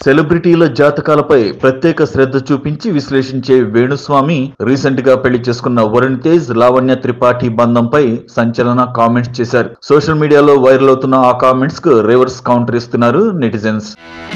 సెలబ్రిటీల జాతకాలపై ప్రత్యేక శ్రద్ధ చూపించి విశ్లేషించే వేణుస్వామి రీసెంట్ గా పెళ్లి చేసుకున్న వరుణ్ తేజ్ లావణ్య త్రిపాఠి బంధంపై సంచలన కామెంట్స్ చేశారు సోషల్ మీడియాలో వైరల్ అవుతున్న ఆ కామెంట్స్ కు రివర్స్ కౌంటర్ ఇస్తున్నారు netizens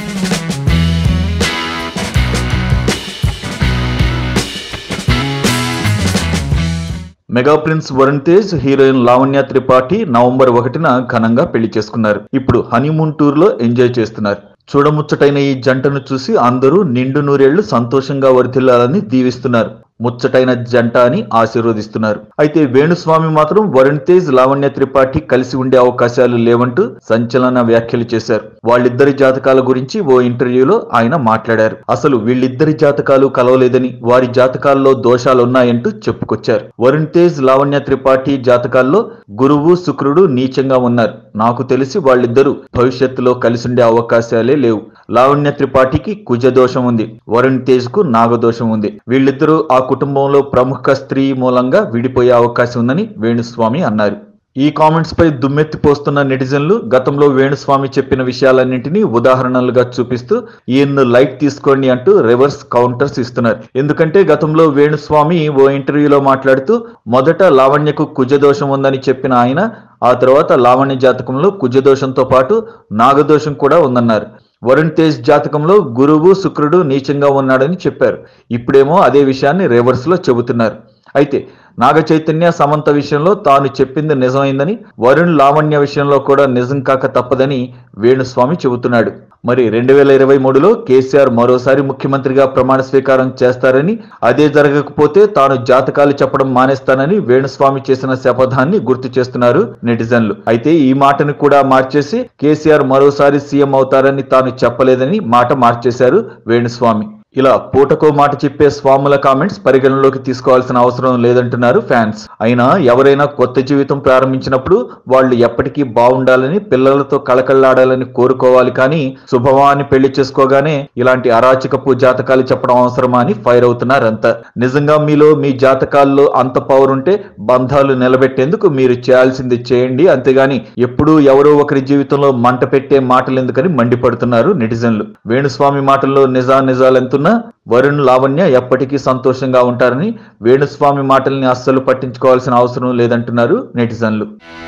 mega prince Varun Tej heroine Lavanya Tripathi November ఒకటిన ఘనంగా పెళ్లి చేసుకున్నారు ఇప్పుడు హనీమూన్ టూర్ లో ఎంజాయ్ చేస్తున్నారు చూడముచ్చటైన ఈ జంటను చూసి అందరూ నిండు నూరేళ్లు సంతోషంగా వర్ధిల్లాలని దీవిస్తున్నారు ముచ్చటైన జంట అని ఆశీర్వదిస్తున్నారు అయితే వేణుస్వామి మాత్రం వరుణ్ తేజ్ లావణ్య త్రిపాఠి కలిసి ఉండే అవకాశాలు లేవంటూ సంచలన వ్యాఖ్యలు చేశారు వాళ్ళిద్దరి జాతకాల గురించి ఓ ఇంటర్వ్యూలో ఆయన మాట్లాడారు అసలు వీళ్ళిద్దరి జాతకాలు కలవలేదని వారి జాతకాల్లో దోషాలున్నాయంటూ చెప్పుకొచ్చారు వరుణ్ తేజ్ లావణ్య త్రిపాఠి జాతకాల్లో గురువు శుక్రుడు నీచంగా ఉన్నారు నాకు తెలిసి వాళ్ళిద్దరూ భవిష్యత్తులో కలిసుండే అవకాశాలే లేవు లావణ్య త్రిపాఠికి కుజదోషం ఉంది వరుణ్ తేజ్ కు నాగదోషం ఉంది వీళ్ళిద్దరూ ఆ కుటుంబంలో ప్రముఖ స్త్రీ మూలంగా విడిపోయే అవకాశం ఉందని వేణుస్వామి అన్నారు ఈ కామెంట్స్ పై దుమ్మెత్తి పోస్తున్న నెటిజన్లు గతంలో వేణుస్వామి చెప్పిన విషయాలన్నింటినీ ఉదాహరణలుగా చూపిస్తూ ఈయన్ను లైట్ తీసుకోండి అంటూ రివర్స్ కౌంటర్స్ ఇస్తున్నారు ఎందుకంటే గతంలో వేణుస్వామి ఓ ఇంటర్వ్యూలో మాట్లాడుతూ మొదట లావణ్యకు కుజదోషం ఉందని చెప్పిన ఆయన ఆ తర్వాత లావణ్య జాతకంలో కుజదోషంతో పాటు నాగదోషం కూడా ఉందన్నారు వరుణ్ తేజ్ జాతకంలో గురువు శుక్రుడు నీచంగా ఉన్నాడని చెప్పారు ఇప్పుడేమో అదే విషయాన్ని రివర్స్ లో చెబుతున్నారు అయితే నాగ చైతన్య సమంత విషయంలో తాను చెప్పింది నిజమైందని వరుణ్ లావణ్య విషయంలో కూడా నిజం కాక తప్పదని వేణుస్వామి చెబుతున్నాడు మరి రెండు వేల ఇరవై మూడులో కేసీఆర్ మరోసారి ముఖ్యమంత్రిగా ప్రమాణ స్వీకారం చేస్తారని అదే జరగకపోతే తాను జాతకాలు చెప్పడం మానేస్తానని వేణుస్వామి చేసిన శపథాన్ని గుర్తు చేస్తున్నారు నెటిజన్లు అయితే ఈ మాటను కూడా మార్చేసి కేసీఆర్ మరోసారి సీఎం అవుతారని తాను చెప్పలేదని మాట మార్చేశారు వేణుస్వామి ఇలా పూటకో మాట చెప్పే స్వాముల కామెంట్స్ పరిగణలోకి తీసుకోవాల్సిన అవసరం లేదంటున్నారు ఫ్యాన్స్ అయినా ఎవరైనా కొత్త జీవితం ప్రారంభించినప్పుడు వాళ్ళు ఎప్పటికీ బాగుండాలని పిల్లలతో కళకళలాడాలని కోరుకోవాలి కానీ శుభవాన్ని పెళ్లి చేసుకోగానే ఇలాంటి అరాచకపు జాతకాలు చెప్పడం అవసరమా అని ఫైర్ అవుతున్నారు అంతా నిజంగా మీలో మీ జాతకాల్లో అంత పవర్ ఉంటే బంధాలు నిలబెట్టేందుకు మీరు చేయాల్సింది చేయండి అంతేగాని ఎప్పుడూ ఎవరో ఒకరి జీవితంలో మంట పెట్టే మాటలు ఎందుకని మండిపడుతున్నారు నెటిజన్లు వేణుస్వామి మాటల్లో నిజా నిజాలెంతున్నా వరుణ్ లావణ్య ఎప్పటికీ సంతోషంగా ఉంటారని వేణుస్వామి మాటల్ని అస్సలు పట్టించుకోవాల్సిన అవసరం లేదంటున్నారు నెటిజన్లు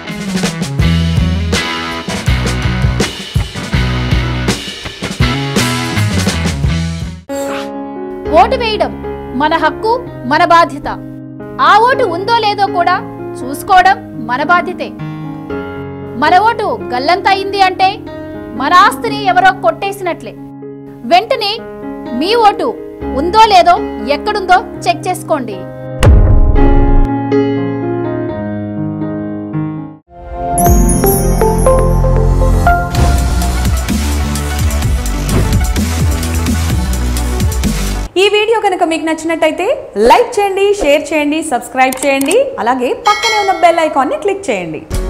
ఓటు వేయడం మన హక్కు మన బాధ్యత ఆ ఓటు ఉందో లేదో కూడా చూసుకోవడం మన బాధ్యతే మన ఓటు గల్లంత అయింది అంటే మన ఆస్తిని ఎవరో కొట్టేసినట్లే వెంటనే మీ ఓటు ఉందో లేదో ఎక్కడుందో చెక్ చేసుకోండి ఈ వీడియో కనుక మీకు నచ్చినట్టయితే లైక్ చేయండి షేర్ చేయండి సబ్స్క్రైబ్ చేయండి అలాగే పక్కనే ఉన్న బెల్ ఐకాన్ని క్లిక్ చేయండి